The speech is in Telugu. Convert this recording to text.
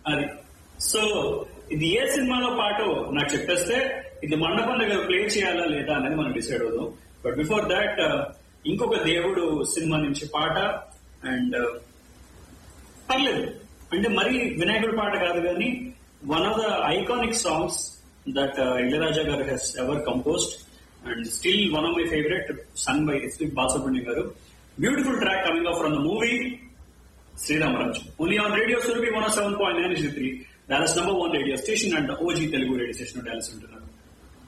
అది సో ఇది ఏ సినిమాలో పాటో నాకు చెప్పేస్తే ఇది మండ పండుగ ప్లే చేయాలా లేదా అనేది మనం డిసైడ్ అవుదాం బట్ బిఫోర్ దాట్ ఇంకొక దేవుడు సినిమా నుంచి పాట అండ్ పర్లేదు అంటే మరి వినాయకుడి పాట కాదు కానీ one of the iconic songs that Ilaiyaraaja garu he's ever composed and still one of my favourite sung by SP Balasubrahmanyam garu beautiful track coming off from the movie Sriramaraju only on radio Surabhi one seven point nine three Dallas number one radio station and OG Telugu radio station Dallas ఉంటున్నారు